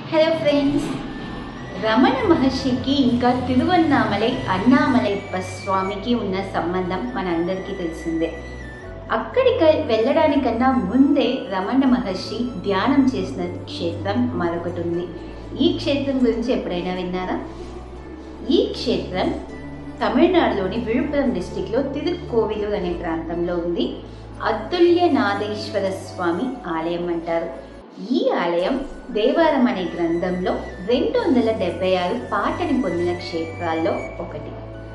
hello friends Ramana మహర్షికి ఇంకా తిరువన్నామలై అన్నామలైప్ప స్వామికి ఉన్న సంబంధం మనందరికీ తెలిసిందే అక్కడికి వెళ్ళడానికన్నా ముందే రమణ మహర్షి ధ్యానం చేసిన క్షేత్రం మరొకటి ఉంది ఈ క్షేత్రం గురించి ఎప్పుడైనా విన్నారా ఈ క్షేత్రం తమిళనాడులోని విழுப்புరం డిస్టిక్లో తిరుక్కోవిలూర్ అనే ప్రాంతంలో ఉంది అతుల్యనాథేశ్వర స్వామి ఆలయం అంటారు ఈ ఆలయం దేవారం అనే గ్రంథంలో రెండు వందల డెబ్బై ఆరు పాటని పొందిన క్షేత్రాల్లో ఒకటి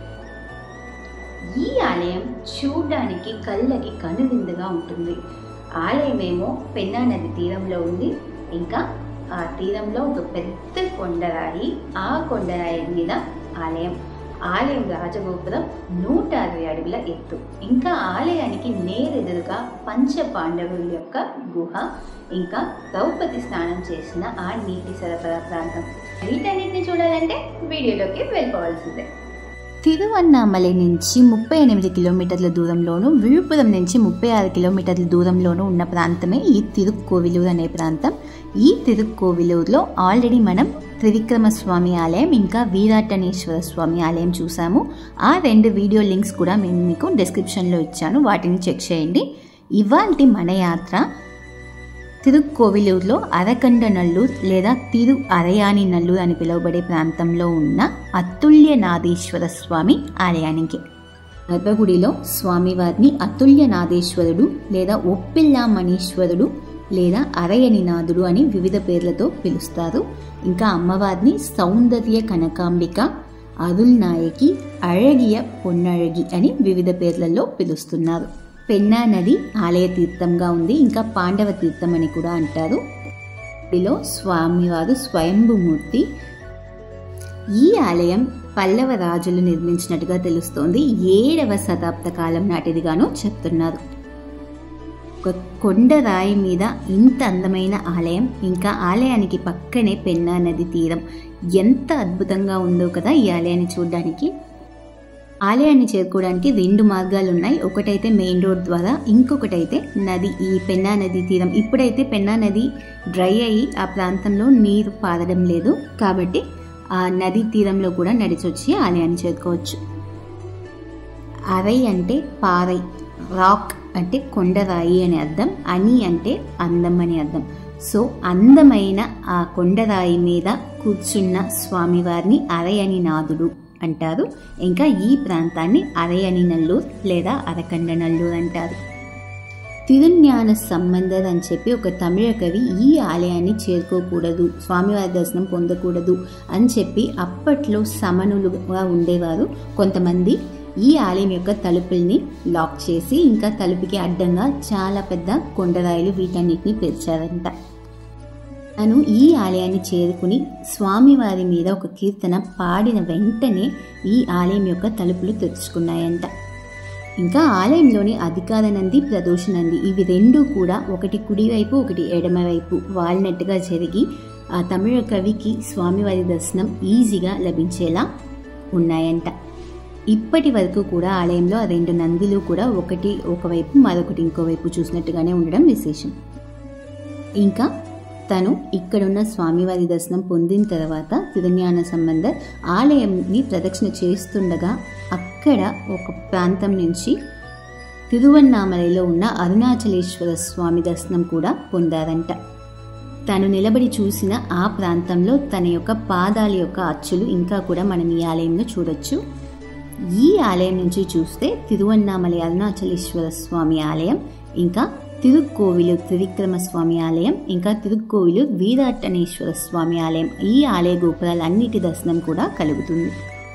ఈ ఆలయం చూడడానికి కళ్ళకి కనువిందుగా ఉంటుంది ఆలయమేమో పెన్నా నది తీరంలో ఉంది ఇంకా ఆ తీరంలో ఒక పెద్ద కొండరాయి ఆ కొండరాయి మీద ఆలయం ఆలయం రాజగోపురం నూట అరవై అడుగుల ఎత్తు ఇంకా ఆలయానికి నేరెదురుగా పంచ పాండవుల యొక్క గుహ ఇంకా ద్రౌపది స్నానం చేసిన ఆ నీటి సరఫరా ప్రాంతం వీటన్నిటిని చూడాలంటే వీడియోలోకి వెళ్ళిపోవాల్సిందే తిరువన్నామలై నుంచి ముప్పై ఎనిమిది కిలోమీటర్ల దూరంలోను విழுப்புరం నుంచి ముప్పై ఆరు కిలోమీటర్ల దూరంలోనూ ఉన్న ప్రాంతమే ఈ తిరుక్కోవిలూరు అనే ప్రాంతం ఈ తిరుక్కోవిలూరులో ఆల్రెడీ మనం త్రివిక్రమ స్వామి ఆలయం ఇంకా వీరాటనేశ్వర స్వామి ఆలయం చూసాము ఆ రెండు వీడియో లింక్స్ కూడా నేను మీకు డిస్క్రిప్షన్లో ఇచ్చాను వాటిని చెక్ చేయండి ఇవాళ మన యాత్ర తిరుక్కోవిలూరులో అరకండ నల్లూర్ లేదా తిరు అరయాని నల్లూర్ అని పిలువబడే ప్రాంతంలో ఉన్న అతుల్యనాథేశ్వర స్వామి ఆలయానికి గర్భగుడిలో స్వామివారిని అతుల్యనాథేశ్వరుడు లేదా ఒప్పిల్లామణీశ్వరుడు లేదా అరయనినాథుడు అని వివిధ పేర్లతో పిలుస్తారు ఇంకా అమ్మవారిని సౌందర్య కనకాంబిక అరుల్నాయకి అழగియ పొన్నഴగి అని వివిధ పేర్లలో పిలుస్తున్నారు పెన్నా నది ఆలయ తీర్థంగా ఉంది ఇంకా పాండవ తీర్థం అని కూడా అంటారు ఇలో స్వామివారు స్వయంభుమూర్తి ఈ ఆలయం పల్లవ రాజులు నిర్మించినట్టుగా తెలుస్తోంది ఏడవ శతాబ్ద కాలం నాటిదిగాను చెప్తున్నారు ఒక కొండ రాయి మీద ఇంత అందమైన ఆలయం ఇంకా ఆలయానికి పక్కనే పెన్నా నది తీరం ఎంత అద్భుతంగా ఉందో కదా ఈ ఆలయాన్ని చూడడానికి ఆలయాన్ని చేరుకోవడానికి రెండు మార్గాలు ఉన్నాయి ఒకటైతే మెయిన్ రోడ్ ద్వారా ఇంకొకటైతే నది ఈ పెన్నా నది తీరం ఇప్పుడైతే పెన్నా నది డ్రై అయ్యి ఆ ప్రాంతంలో నీరు పారడం లేదు కాబట్టి ఆ నది తీరంలో కూడా నడిచొచ్చి ఆలయాన్ని చేరుకోవచ్చు అరై అంటే పారై రాక్ అంటే కొండరాయి అని అర్థం అని అంటే అందం అని అర్థం సో అందమైన ఆ కొండరాయి మీద కూర్చున్న స్వామివారిని అరయని నాథుడు అంటారు ఇంకా ఈ ప్రాంతాన్ని అరయని నల్లూరు లేదా అరకండ నల్లూరు అంటారు తిరుజ్ఞాన సంబంధర్ అని చెప్పి ఒక తమిళ కవి ఈ ఆలయాన్ని చేరుకోకూడదు స్వామివారి దర్శనం పొందకూడదు అని చెప్పి అప్పట్లో సమనులుగా ఉండేవారు కొంతమంది ఈ ఆలయం యొక్క తలుపుల్ని లాక్ చేసి ఇంకా తలుపుకి అడ్డంగా చాలా పెద్ద కొండరాయిలు వీటన్నిటిని పెంచారంట తను ఈ ఆలయాన్ని చేరుకుని స్వామివారి మీద ఒక కీర్తన పాడిన వెంటనే ఈ ఆలయం యొక్క తలుపులు తెరుచుకున్నాయంట ఇంకా ఆలయంలోని అధికార నంది ప్రదోష నంది ఇవి రెండు కూడా ఒకటి కుడివైపు ఒకటి ఎడమవైపు వాలినట్టుగా జరిగి ఆ తమిళ కవికి స్వామివారి దర్శనం ఈజీగా లభించేలా ఉన్నాయంట ఇప్పటి వరకు కూడా ఆలయంలో ఆ రెండు నందిలు కూడా ఒకటి ఒకవైపు మరొకటి ఇంకోవైపు చూసినట్టుగానే ఉండడం విశేషం ఇంకా తను ఇక్కడున్న స్వామివారి దర్శనం పొందిన తర్వాత తిరుజ్ఞాన సంబంధ ఆలయంని ప్రదక్షిణ చేస్తుండగా అక్కడ ఒక ప్రాంతం నుంచి తిరువన్నామలలో ఉన్న అరుణాచలేశ్వర స్వామి దర్శనం కూడా పొందారంట తను నిలబడి చూసిన ఆ ప్రాంతంలో తన యొక్క పాదాల యొక్క అచ్చులు ఇంకా కూడా మనం ఈ ఆలయంలో చూడొచ్చు ఈ ఆలయం నుంచి చూస్తే తిరువన్నామలై అరుణాచలేశ్వర స్వామి ఆలయం ఇంకా తిరుక్కోవిలు త్రివిక్రమ స్వామి ఆలయం ఇంకా తిరుక్కోవిలు వీరాటనేశ్వర స్వామి ఆలయం ఈ ఆలయ గోపురాలన్నిటి దర్శనం కూడా కలుగుతుంది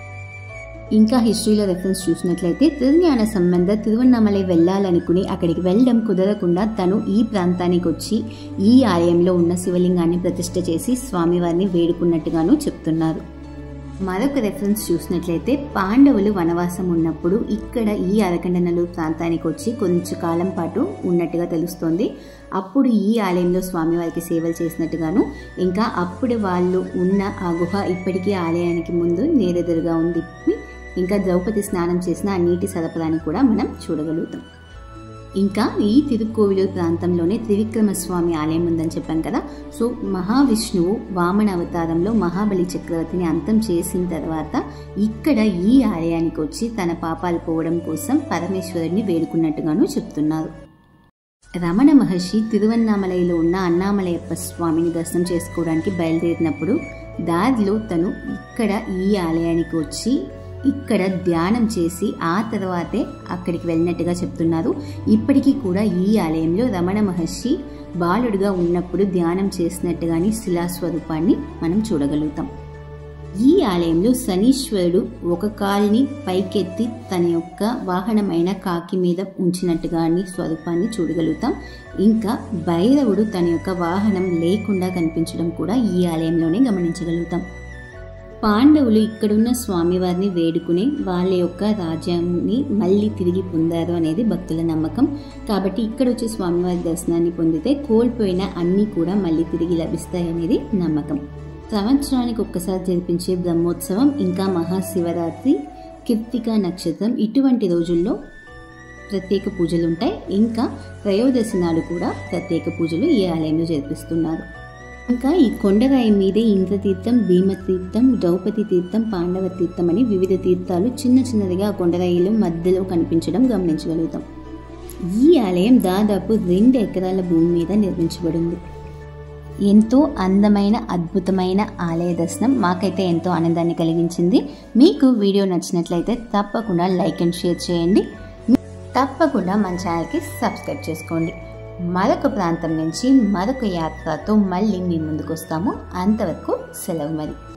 ఇంకా హిస్టరీలో రెఫరెన్స్ చూసినట్లయితే తిరుజ్ఞాన సంబంధ తిరువన్నామలై వెళ్ళాలనుకుని అక్కడికి వెళ్ళడం కుదరకుండా తను ఈ ప్రాంతానికి వచ్చి ఈ ఆలయంలో ఉన్న శివలింగాన్ని ప్రతిష్ఠ చేసి స్వామివారిని వేడుకున్నట్టుగాను చెప్తున్నారు మరొక రెఫరెన్స్ చూసినట్లయితే పాండవులు వనవాసం ఉన్నప్పుడు ఇక్కడ ఈ అరకండనలు ప్రాంతానికి వచ్చి కొంచెం కాలం పాటు ఉన్నట్టుగా తెలుస్తోంది అప్పుడు ఈ ఆలయంలో స్వామివారికి సేవలు చేసినట్టుగాను ఇంకా అప్పుడు వాళ్ళు ఉన్న ఆ గుహ ఇప్పటికీ ఆలయానికి ముందు నేరెదురుగా ఉంది ఇంకా ద్రౌపది స్నానం చేసిన ఆ నీటి సరఫరాని కూడా మనం చూడగలుగుతాం ఇంకా ఈ తిరుక్కోవిలూరు ప్రాంతంలోనే త్రివిక్రమ స్వామి ఆలయం ఉందని చెప్పాం కదా సో మహావిష్ణువు వామన అవతారంలో మహాబలి చక్రవర్తిని అంతం చేసిన తర్వాత ఇక్కడ ఈ ఆలయానికి వచ్చి తన పాపాలు పోవడం కోసం పరమేశ్వరుడిని వేడుకున్నట్టుగాను చెప్తున్నారు రమణ మహర్షి తిరువన్నామలైలో ఉన్న అన్నామలయప్ప స్వామిని దర్శనం చేసుకోవడానికి బయలుదేరినప్పుడు దారిలో తను ఇక్కడ ఈ ఆలయానికి వచ్చి ఇక్కడ ధ్యానం చేసి ఆ తర్వాతే అక్కడికి వెళ్ళినట్టుగా చెప్తున్నారు ఇప్పటికీ కూడా ఈ ఆలయంలో రమణ మహర్షి బాలుడుగా ఉన్నప్పుడు ధ్యానం చేసినట్టుగాని శిలాస్వరూపాన్ని మనం చూడగలుగుతాం ఈ ఆలయంలో శనీశ్వరుడు ఒక కాల్ని పైకెత్తి తన యొక్క వాహనమైన కాకి మీద ఉంచినట్టుగాని స్వరూపాన్ని చూడగలుగుతాం ఇంకా భైరవుడు తన యొక్క వాహనం లేకుండా కనిపించడం కూడా ఈ ఆలయంలోనే గమనించగలుగుతాం పాండవులు ఇక్కడున్న స్వామివారిని వేడుకుని వాళ్ళ యొక్క రాజ్యాన్ని మళ్ళీ తిరిగి పొందారు అనేది భక్తుల నమ్మకం కాబట్టి ఇక్కడ వచ్చి స్వామివారి దర్శనాన్ని పొందితే కోల్పోయిన అన్నీ కూడా మళ్ళీ తిరిగి లభిస్తాయి అనేది నమ్మకం సంవత్సరానికి ఒక్కసారి జరిపించే బ్రహ్మోత్సవం ఇంకా మహాశివరాత్రి కీర్తిక నక్షత్రం ఇటువంటి రోజుల్లో ప్రత్యేక పూజలు ఉంటాయి ఇంకా త్రయోదశి నాడు కూడా ప్రత్యేక పూజలు ఈ ఆలయంలో జరిపిస్తున్నారు ఇంకా ఈ కొండరాయి మీదే ఇంద్రతీర్థం భీమతీర్థం ద్రౌపది తీర్థం పాండవ తీర్థం అని వివిధ తీర్థాలు చిన్న చిన్నదిగా ఆ కొండరాయిలో మధ్యలో కనిపించడం గమనించగలుగుతాం ఈ ఆలయం దాదాపు రెండు ఎకరాల భూమి మీద నిర్మించబడింది ఎంతో అందమైన అద్భుతమైన ఆలయ దర్శనం మాకైతే ఎంతో ఆనందాన్ని కలిగించింది మీకు వీడియో నచ్చినట్లయితే తప్పకుండా లైక్ అండ్ షేర్ చేయండి తప్పకుండా మన ఛానల్కి సబ్స్క్రైబ్ చేసుకోండి మరొక ప్రాంతం నుంచి మరొక యాత్రతో మళ్ళీ మీ ముందుకు వస్తాము అంతవరకు సెలవు మరి